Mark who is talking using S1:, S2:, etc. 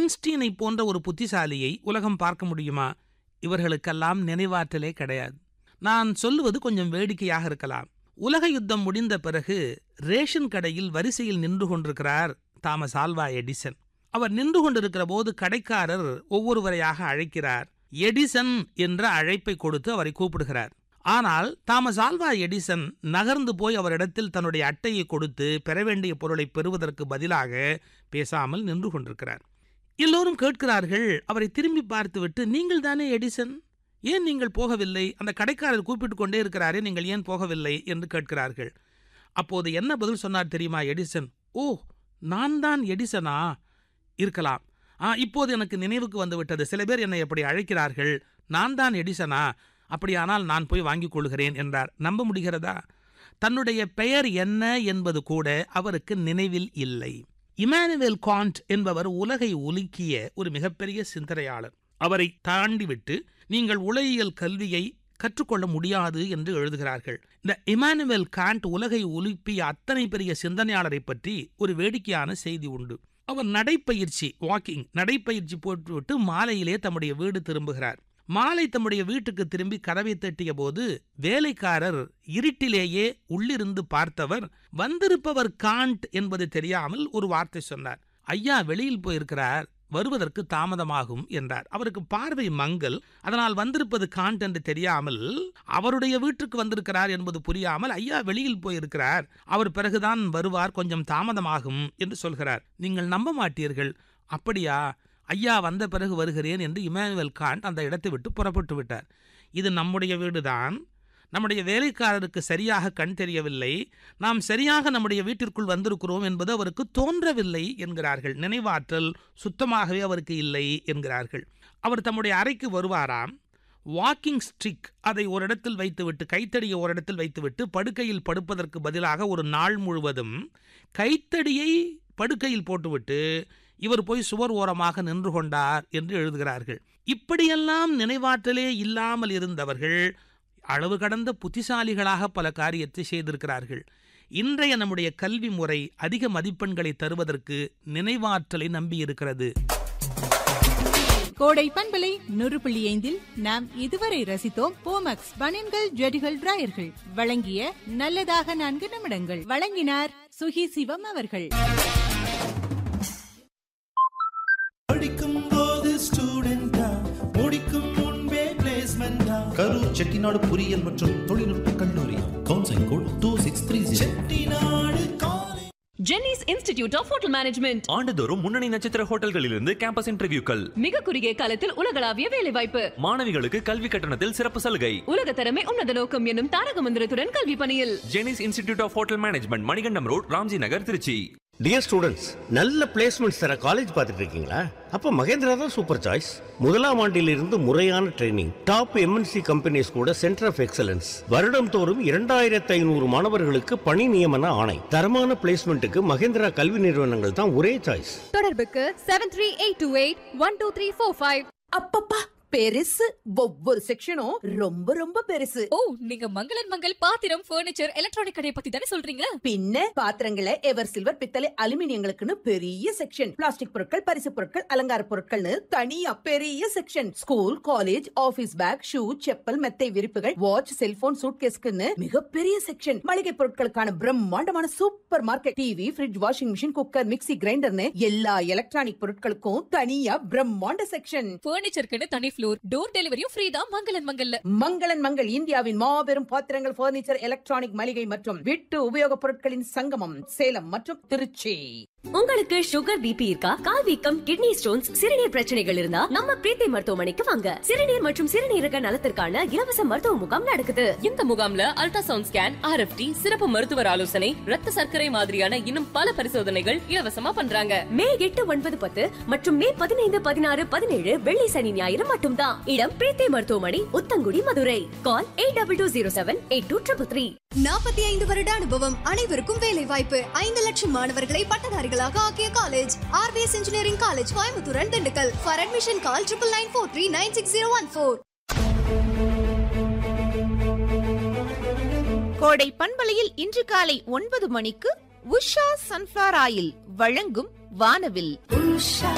S1: ஐன்ஸ்டீனை போன்ற ஒரு புத்திசாலியை உலகம் பார்க்க முடியுமா இவர்களுக்கெல்லாம் நினைவாற்றலே கிடையாது நான் சொல்லுவது கொஞ்சம் வேடிக்கையாக இருக்கலாம் உலக யுத்தம் முடிந்த பிறகு ரேஷன் கடையில் வரிசையில் நின்று கொண்டிருக்கிறார் தாமஸ் ஆல்வா எடிசன் அவர் நின்று கொண்டிருக்கிற போது கடைக்காரர் ஒவ்வொருவரையாக அழைக்கிறார் எடிசன் என்ற அழைப்பை கொடுத்து அவரை கூப்பிடுகிறார் ஆனால் தாமஸ் ஆல்வா எடிசன் நகர்ந்து போய் அவரிடத்தில் தன்னுடைய அட்டையை கொடுத்து பெற வேண்டிய பொருளை பெறுவதற்கு பதிலாக பேசாமல் நின்று கொண்டிருக்கிறார் எல்லோரும் கேட்கிறார்கள் அவரை திரும்பி பார்த்துவிட்டு நீங்கள் தானே எடிசன் ஏன் நீங்கள் போகவில்லை அந்த கடைக்காரர் கூப்பிட்டு கொண்டே இருக்கிறாரே நீங்கள் ஏன் போகவில்லை என்று கேட்கிறார்கள் அப்போது என்ன பதில் சொன்னார் தெரியுமா எடிசன் ஓ நான் தான் எடிசனா இருக்கலாம் ஆ இப்போது எனக்கு நினைவுக்கு வந்து விட்டது சில பேர் என்னை எப்படி அழைக்கிறார்கள் நான் தான் எடிசனா அப்படியானால் நான் போய் வாங்கிக் கொள்கிறேன் என்றார் நம்ப முடிகிறதா தன்னுடைய பெயர் என்ன என்பது கூட அவருக்கு நினைவில் இல்லை இமானுவேல் காண்ட் என்பவர் உலகை உலுக்கிய ஒரு மிகப்பெரிய சிந்தனையாளர் அவரை தாண்டிவிட்டு நீங்கள் உலகியல் கல்வியை கற்றுக்கொள்ள முடியாது என்று எழுதுகிறார்கள் இந்த இமானுவேல் காண்ட் உலகை உலுப்பிய அத்தனை பெரிய சிந்தனையாளரை பற்றி ஒரு வேடிக்கையான செய்தி உண்டு அவர் நடைப்பயிற்சி வாக்கிங் நடைப்பயிற்சி போட்டுவிட்டு மாலையிலே தம்முடைய வீடு திரும்புகிறார் மாலை தம்முடைய வீட்டுக்கு திரும்பி கதவை தட்டிய போது வேலைக்காரர் இருட்டிலேயே உள்ளிருந்து பார்த்தவர் வந்திருப்பவர் காண்ட் என்பது தெரியாமல் ஒரு வார்த்தை சொன்னார் ஐயா வெளியில் போயிருக்கிறார் வருவதற்கு தாமதமாகும் என்றார் அவருக்கு பார்வை மங்கல் அதனால் வந்திருப்பது காண்ட் என்று தெரியாமல் அவருடைய வீட்டுக்கு வந்திருக்கிறார் என்பது புரியாமல் ஐயா வெளியில் போயிருக்கிறார் அவர் பிறகுதான் வருவார் கொஞ்சம் தாமதமாகும் என்று சொல்கிறார் நீங்கள் நம்ப மாட்டீர்கள் அப்படியா ஐயா வந்த பிறகு வருகிறேன் என்று இமானுவேல் காண்ட் அந்த இடத்தை விட்டு புறப்பட்டு விட்டார் இது நம்முடைய வீடுதான் நம்முடைய வேலைக்காரருக்கு சரியாக கண் தெரியவில்லை நாம் சரியாக நம்முடைய வீட்டிற்குள் வந்திருக்கிறோம் என்பது அவருக்கு தோன்றவில்லை என்கிறார்கள் நினைவாற்றல் சுத்தமாகவே அவருக்கு இல்லை என்கிறார்கள் அவர் தம்முடைய அறைக்கு வருவாராம் வாக்கிங் ஸ்டிக் அதை ஒரு இடத்தில் வைத்துவிட்டு கைத்தடியை ஒரு இடத்தில் வைத்துவிட்டு படுக்கையில் படுப்பதற்கு பதிலாக ஒரு நாள் முழுவதும் கைத்தடியை படுக்கையில் போட்டுவிட்டு இவர் போய் சுவர் ஓரமாக நின்று கொண்டார் என்று எழுதுகிறார்கள் இப்படியெல்லாம் நினைவாற்றலே இல்லாமல் இருந்தவர்கள் அளவு கடந்த புத்திசாலிகளாக பல காரியத்தை செய்திருக்கிறார்கள் இன்றைய நம்முடைய கல்வி முறை அதிக மதிப்பெண்களை தருவதற்கு நினைவாற்றலை நம்பியிருக்கிறது
S2: கோடை பண்பலை நூறு புள்ளி ஐந்தில் நாம் இதுவரை ரசித்தோம் போமக்ஸ் பனின்கள் ஜெடிகள் டிராயர்கள் வழங்கிய நல்லதாக நான்கு நிமிடங்கள் வழங்கினார் சுகி சிவம் அவர்கள்
S3: படிக்கும் போது ஸ்டூடெண்டா முடிக்கும் முன்பே பிளேஸ்மெண்டா
S4: கரூர் செட்டிநாடு பொறியியல் மற்றும் தொழில்நுட்ப கல்லூரி counselling code two six three
S3: Chettinad college
S5: Jenneys institute of hotel management
S6: ஆண்டுதோறும் முன்னணி நட்சத்திர ஹோட்டல்களிலிருந்து கேம்பஸ் இன்டர்வியூக்கள்
S5: மிக குறுகிய காலத்தில் உலகளாவிய வேலைவாய்ப்பு
S6: மாணவிகளுக்கு கல்வி கட்டணத்தில் சிறப்பு சலுகை
S5: உலக தரமே உன்னத நோக்கம் என்னும் தாரக மந்திரத்துடன் கல்வி பணியில்
S6: Jenneys institute of hotel management Manikandam road Ramji Nagar Tiruchi
S7: dear students நல்ல பிளேஸ்மெண்ட்ஸ் தர காலேஜ் பார்த்துட்டு இருக்கீங்களா அப்போ மகேந்திரா தான் சூப்பர் சாய்ஸ் முதலாம் ஆண்டிலிருந்து முறையான ட்ரைனிங் டாப் எம்என்சி கம்பெனிஸ் கூட சென்டர் ஆஃப் எக்ஸலன்ஸ் வருடம் தோறும் இரண்டாயிரத்து ஐநூறு மாணவர்களுக்கு பணி நியமன ஆணை தரமான பிளேஸ்மெண்ட்டுக்கு மகேந்திரா கல்வி நிறுவனங்கள் தான் ஒரே சாய்ஸ்
S8: தொடர்புக்கு seven three eight two eight one two three four five
S9: அப்பப்பா பெருசு ஒவ்வொரு செக்ஷனும் ரொம்ப ரொம்ப பெருசு
S8: ஓ நீங்க மங்களன் மங்கள் பாத்திரம் ஃபர்னிச்சர் எலக்ட்ரானிக் கடையை பத்தி தானே சொல்றீங்க
S9: பின்ன பாத்திரங்களை எவர் சில்வர் பித்தளை அலுமினியங்களுக்குன்னு பெரிய செக்ஷன் பிளாஸ்டிக் பொருட்கள் பரிசு பொருட்கள் அலங்கார பொருட்கள்னு தனியா பெரிய section school college office bag shoe chappal மெத்தை விரிப்புகள் வாட்ச் செல்போன் சூட்கேஸ்க்குன்னு மிகப்பெரிய செக்ஷன் மளிகை பொருட்களுக்கான பிரம்மாண்டமான super market TV fridge washing machine cooker mixie கிரைண்டர்னு எல்லா எலக்ட்ரானிக் பொருட்களுக்கும் தனியா பிரம்மாண்ட செக்ஷன்
S8: ஃபர்னிச்சருக்குன்னு தனி ஃப்ளோர் டோர் டெலிவரியும் ஃப்ரீ தான் மங்களன் மங்கல்ல
S9: மங்களன் மங்கள் இந்தியாவின் மாபெரும் பாத்திரங்கள் பர்னிச்சர் எலக்ட்ரானிக் மளிகை மற்றும் வீட்டு உபயோகப் பொருட்களின் சங்கமம் சேலம் மற்றும் திருச்சி
S5: உங்களுக்கு சுகர் பிபி இருக்கா கால் வீக்கம் கிட்னி ஸ்டோன்ஸ் சிறுநீர் பிரச்சனைகள் இருந்தா நம்ம பிரீத்தி மருத்துவமனைக்கு வாங்க சிறுநீர் மற்றும் சிறுநீரக நலத்திற்கான இலவச மருத்துவ முகாம் நடக்குது இந்த முகாம்ல அல்ட்ராசவுண்ட் ஸ்கேன் ஆர்எஃப்டி சிறப்பு மருத்துவர் ஆலோசனை ரத்த சர்க்கரை மாதிரியான இன்னும் பல பரிசோதனைகள் இலவசமா பண்றாங்க மே எட்டு ஒன்பது பத்து மற்றும் மே பதினைந்து பதினாறு பதினேழு வெள்ளி சனி ஞாயிறு மட்டும்தான் இடம் பிரீத்தி மருத்துவமனை Uthangudi Madurai call eight double two zero seven eight two triple three
S8: நாற்பத்தி ஐந்து வருட அனுபவம் அனைவருக்கும் வேலை வாய்ப்பு ஐந்து லட்சம் மாணவர்களை பட்டதாரிகளாக ஆக்கிய college RPS engineering college Coimbatore and Dindigul for admission call triple nine four three nine six zero one four
S2: Kodai பண்பலையில் இன்று காலை ஒன்பது மணிக்கு உஷா சன்ஃபிளவர் ஆயில் வழங்கும் வானவில்